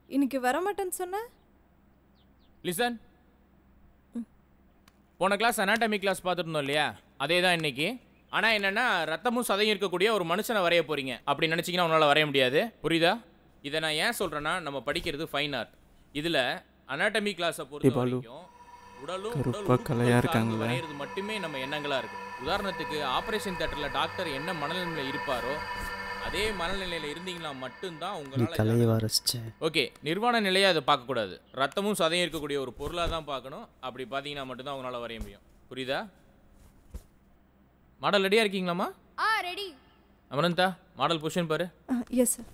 இன்னைக்கு வரமாட்டேன்னு சொன்ன லிசன் போன கிளாஸ் அனாட்டமி கிளாஸ் பார்த்துருந்தோம் இல்லையா அதே தான் இன்னைக்கு ஆனால் என்னென்னா ரத்தமும் சதையும் இருக்கக்கூடிய ஒரு மனுஷனை வரைய போகிறீங்க அப்படி நினச்சிங்கன்னா உன்னால் வரைய முடியாது புரியுதா இதை நான் ஏன் சொல்கிறேன்னா நம்ம படிக்கிறது ஃபைன் ஆர்ட் இதில் அனாட்டமி கிளாஸை பொறுத்த ஏய் பாலு, வரைக்கும் உடலும் கருப்பா உடல் கலையா உறுப்புகள் இருக்காங்களே. சார்ந்து வரைகிறது மட்டுமே நம்ம எண்ணங்களாக இருக்கும் உதாரணத்துக்கு ஆப்ரேஷன் தேட்டரில் டாக்டர் என்ன மனநிலையில் இருப்பாரோ அதே மனநிலையில் இருந்தீங்கன்னா மட்டும்தான் நீ உங்களால் கலையை வரைச்ச ஓகே நிர்வாண நிலையை அதை பார்க்கக்கூடாது ரத்தமும் சதையும் இருக்கக்கூடிய ஒரு பொருளாக தான் பார்க்கணும் அப்படி பார்த்தீங்கன்னா மட்டும்தான் அவங்களால வரைய முடியும் புரியுதா மாடல் ரெடியாக இருக்கீங்களாம்மா ஆ ரெடி அமரந்தா மாடல் பொசிஷன் பாரு எஸ் சார்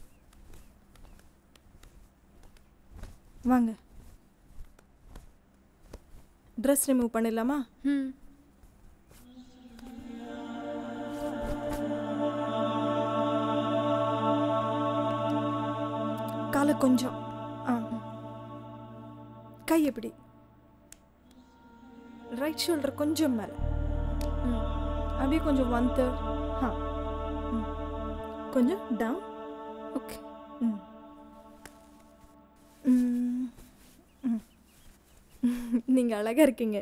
வாங்க ட்ரெஸ் ரிமூவ் பண்ணிடலாமா ம் காலை கொஞ்சம் ஆ கை எப்படி ரைட் ஷோல்டர் கொஞ்சம் மேலே ம் அப்படியே கொஞ்சம் ஒன் தேர்ட் ஆ ம் கொஞ்சம் டவுன் ஓகே ம் ம் ம் நீங்கள் அழகாக இருக்கீங்க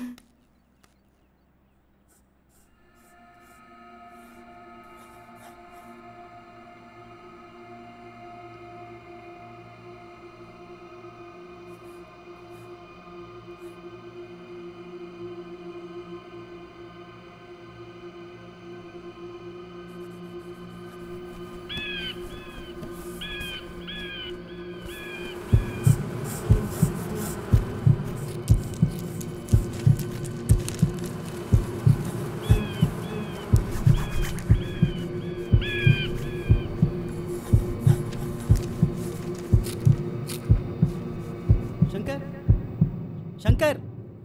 சங்கர் சங்கர்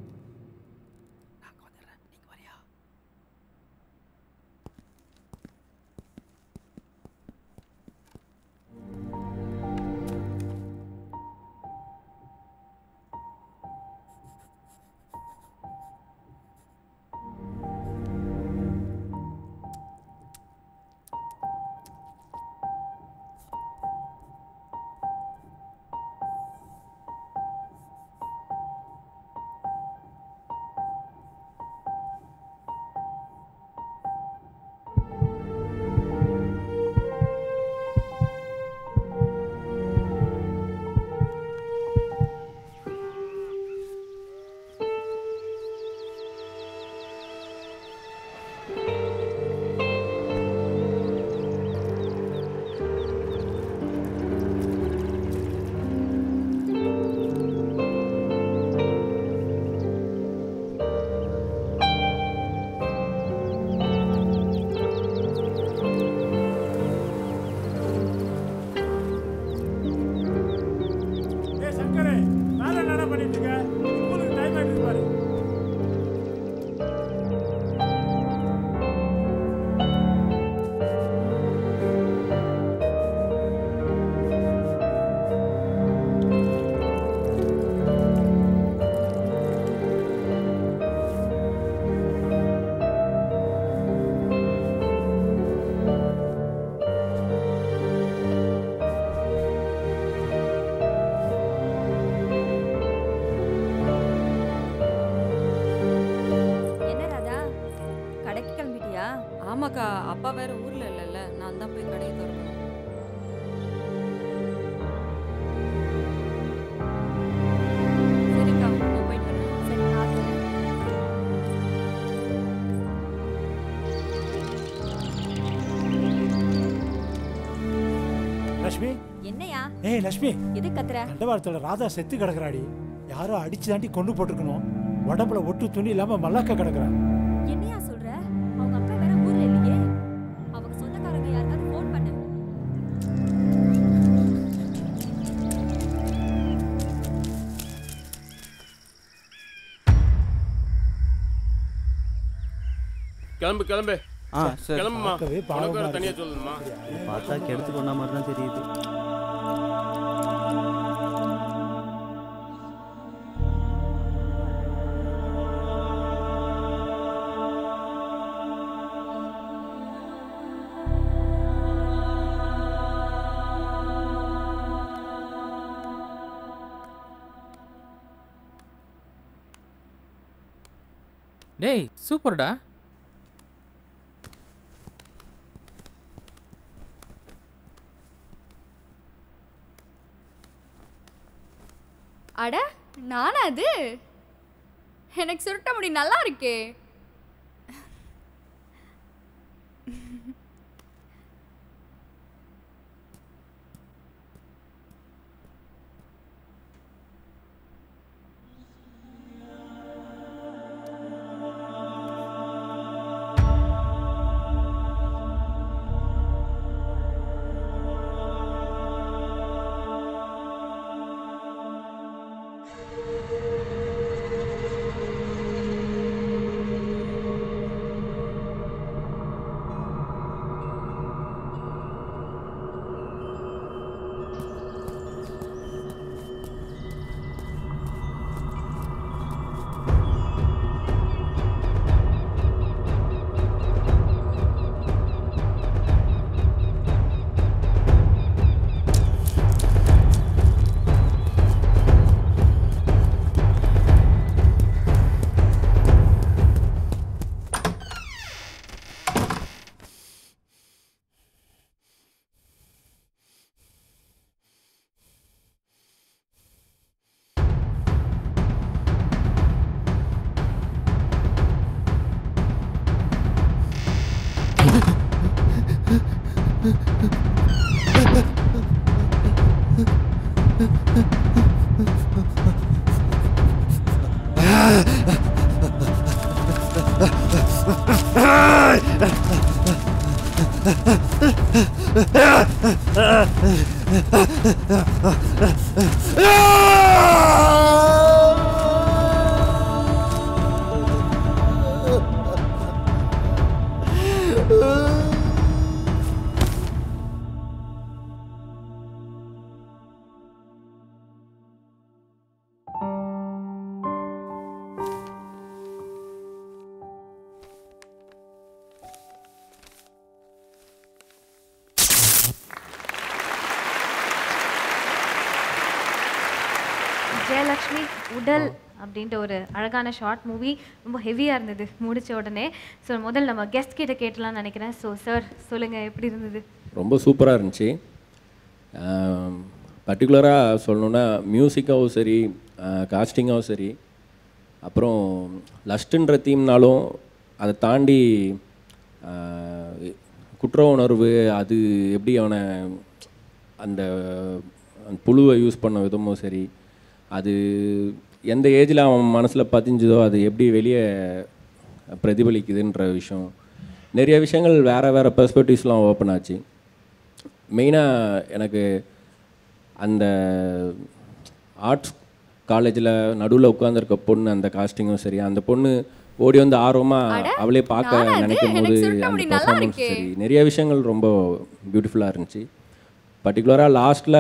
ஏய் சங்கரே வேலை என்ன பண்ணிட்டு இருக்க ஸ்கூலுக்கு டைம் ஆயிட்டு பாரு என்ன ராதா கடைக்கு கிளம்பிட்டியா ஆமாக்கா அப்பா வேற ஊர்ல இல்லைல்ல நான் தான் போய் கடையை திறக்கணும் சரிக்கா நான் போயிட்டு வரேன் சரி பார்த்து லட்சுமி என்னையா ஏய் லட்சுமி எது கத்துற தண்டவாளத்தோட ராதா செத்து கிடக்குறாடி யாரோ அடிச்சு தாண்டி கொண்டு போட்டிருக்கணும் உடம்புல ஒட்டு துணி இல்லாம மல்லாக்க கிடக்குறா என்னையா சொல்ற அவங்க அப்பா வேற ஊர்ல இல்லையே அவங்க சொந்தக்காரங்க யாருக்காவது ஃபோன் பண்ணு கிளம்பு கிளம்பு ஆ சார் கிளம்புமா பார்க்கவே பாவமா உனக்கு வேற இருக்கு. தனியா சொல்லணுமா பார்த்தா கெடுத்து கொண்ட மாதிரி தான் தெரியுது டேய் சூப்பர்டா அட நானா அது எனக்கு சுருட்ட முடி நல்லா இருக்கே ஜெயலக்ஷ்மி உடல் அப்படின்ற ஒரு அழகான ஷார்ட் மூவி ரொம்ப ஹெவியாக இருந்தது முடிச்ச உடனே ஸோ முதல்ல நம்ம கெஸ்ட் கிட்ட கேட்டலாம்னு நினைக்கிறேன் ஸோ சார் சொல்லுங்கள் எப்படி இருந்தது ரொம்ப சூப்பராக இருந்துச்சு பர்டிகுலராக சொல்லணுன்னா மியூசிக்காகவும் சரி காஸ்டிங்காகவும் சரி அப்புறம் லஸ்ட்டுன்ற தீம்னாலும் அதை தாண்டி ஆஹ், குற்ற உணர்வு அது எப்படி அவனை அந்த அந்த புழுவை யூஸ் பண்ண விதமும் சரி அது எந்த ஏஜில் அவன் மனசில் பதிஞ்சுதோ அது எப்படி வெளியே பிரதிபலிக்குதுன்ற விஷயம் நிறைய விஷயங்கள் வேறு வேறு பெர்ஸ்பெக்டிவ்ஸ்லாம் ஓப்பன் ஆச்சு மெயினாக எனக்கு அந்த ஆர்ட்ஸ் காலேஜில் நடுவில் உட்காந்துருக்க பொண்ணு அந்த காஸ்டிங்கும் சரி அந்த பொண்ணு ஓடி வந்து ஆர்வமாக அவளே பார்க்க நானா அது? நினைக்கும் போது எனக்கு சுருட்ட அந்த முடி நல்லா பர்ஃபார்மன்ஸ் இருக்கே. சரி நிறைய விஷயங்கள் ரொம்ப பியூட்டிஃபுல்லாக இருந்துச்சு பர்டிகுலராக லாஸ்ட்டில்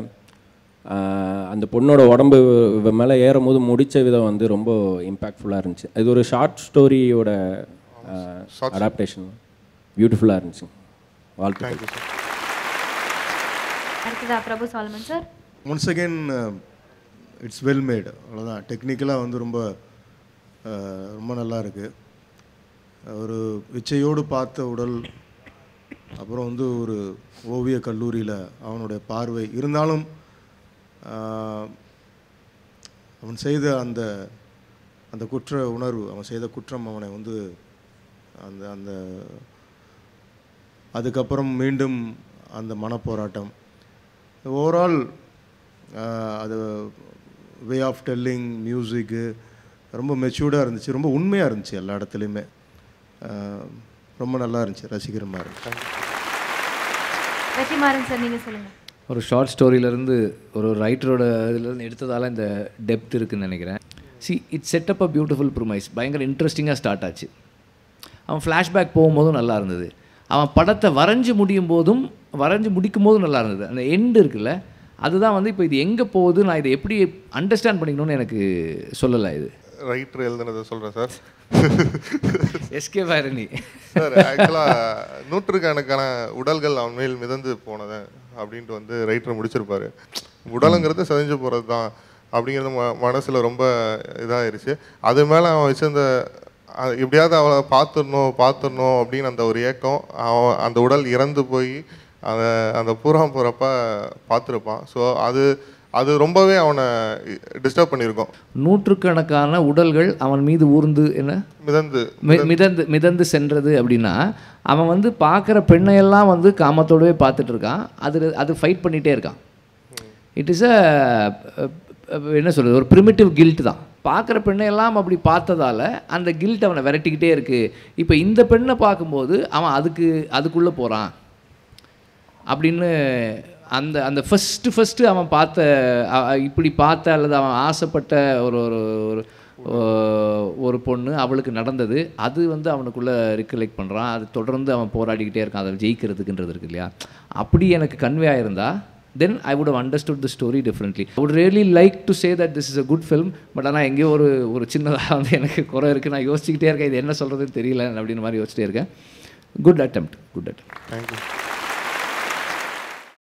அந்த பொண்ணோட உடம்பு மேலே ஏறும்போது முடித்த விதம் வந்து ரொம்ப இம்பேக்ட்ஃபுல்லாக இருந்துச்சு இது ஒரு ஷார்ட் ஸ்டோரியோட அடாப்டேஷன் பியூட்டிஃபுல்லாக இருந்துச்சு வாழ்த்துக்கள் அடுத்ததா Prabhu Solomon sir once again it's well made அவ்வளோதான் டெக்னிக்கலாக வந்து ரொம்ப அஹ், ரொம்ப நல்லா இருக்கு ஒரு இச்சையோடு பார்த்த உடல் அப்புறம் வந்து ஒரு ஓவிய கல்லூரியில் அவனுடைய பார்வை இருந்தாலும் ஆஹ், அவன் செய்த அந்த அந்த குற்ற உணர்வு அவன் செய்த குற்றம் அவனை வந்து அந்த அந்த அதுக்கப்புறம் மீண்டும் அந்த மனப்போராட்டம் ஓவரால் அது வே ஆஃப் டெல்லிங் மியூசிக்கு ரொம்ப மெச்சூர்டாக இருந்துச்சு ரொம்ப உண்மையாக இருந்துச்சு எல்லா இடத்துலையுமே ஆஹ் ரொம்ப நல்லா இருந்துச்சு ரசிக்கிற மாதிரி இருந்துச்சு வெற்றிமாறன் சார் நீங்கள் சொல்லுங்கள் ஒரு ஷார்ட் ஸ்டோரியிலேருந்து ஒரு ரைட்டரோட இதுலேருந்து எடுத்ததால இந்த டெப்த் இருக்குன்னு நினைக்கிறேன் see it setup a beautiful promise பயங்கர இன்ட்ரெஸ்டிங்காக ஸ்டார்ட் ஆச்சு அவன் ஃப்ளாஷ்பேக் போகும்போதும் நல்லா இருந்தது அவன் படத்தை வரைஞ்சு முடியும் போதும் வரைஞ்சு முடிக்கும் போதும் நல்லா இருந்தது அந்த எண்டு இருக்குல்ல அதுதான் வந்து இப்போ இது எங்கே போகுது நான் இதை எப்படி அண்டர்ஸ்டாண்ட் பண்ணிக்கணும்னு எனக்கு சொல்லலை இது ரைட்டர் எழுதுனதை சொல்கிறேன் சார் எஸ்கே வைரணி சார் ஆக்சுவலாக நூற்றுக்கணக்கான உடல்கள் அவன் மேல் மிதந்து போனது அப்படின்ட்டு வந்து ரைட்டர் முடிச்சிருப்பாரு உடலுங்கிறது செதஞ்சு போகிறது தான் அப்படிங்கிறது ம மனசில் ரொம்ப இதாகிருச்சு அது மேலே அவன் வச்சிருந்த அ- எப்படியாவது அவளை பார்த்துடணும் பார்த்துடணும் அப்படின்னு அந்த ஒரு ஏக்கம் அவன் அந்த உடல் இறந்து போய் அந்த அந்த பூராம் போகிறப்ப பார்த்துருப்பான் ஸோ அது அது ரொம்பவே அவனை டிஸ்டர்ப் பண்ணியிருக்கோம் நூற்றுக்கணக்கான உடல்கள் அவன் மீது ஊர்ந்து என்ன மிதந்து மி- மிதந்து மிதந்து சென்றது அப்படின்னா அவன் வந்து பார்க்குற பெண்ணையெல்லாம் வந்து காமத்தோடவே பார்த்துட்டு இருக்கான் அது அது ஃபைட் பண்ணிகிட்டே இருக்கான் இட் இஸ் அ என்ன சொல்கிறது ஒரு ப்ரிமிட்டிவ் கில்ட் தான் பார்க்குற பெண்ணையெல்லாம் அப்படி பார்த்ததால அந்த கில்ட் அவனை விரட்டிக்கிட்டே இருக்குது இப்போ இந்த பெண்ணை பார்க்கும்போது அவன் அதுக்கு அதுக்குள்ளே போகிறான் அப்படின்னு அந்த அந்த ஃபஸ்ட்டு ஃபஸ்ட்டு அவன் பார்த்த அ- அ- இப்படி பார்த்த அல்லது அவன் ஆசைப்பட்ட ஒரு ஒரு ஒரு ஓ- ஒரு பொண்ணு அவளுக்கு நடந்தது அது வந்து அவனுக்குள்ளே ரிகலெக்ட் பண்ணுறான் அது தொடர்ந்து அவன் போராடிக்கிட்டே இருக்கான் அதை ஜெயிக்கிறதுக்குன்றது இருக்கு இல்லையா அப்படி எனக்கு கன்வே ஆயிருந்தா then I would have understood the story differently I would really like to say that this is a good film but ஆனால் எங்கேயோ ஒரு ஒரு சின்னதாக வந்து எனக்கு குறை இருக்குது நான் யோசிச்சுக்கிட்டே இருக்கேன் இது என்ன சொல்கிறதுன்னு தெரியல அப்படின்னு மாதிரி யோசிச்சிட்டே இருக்கேன் good attempt good attempt thank you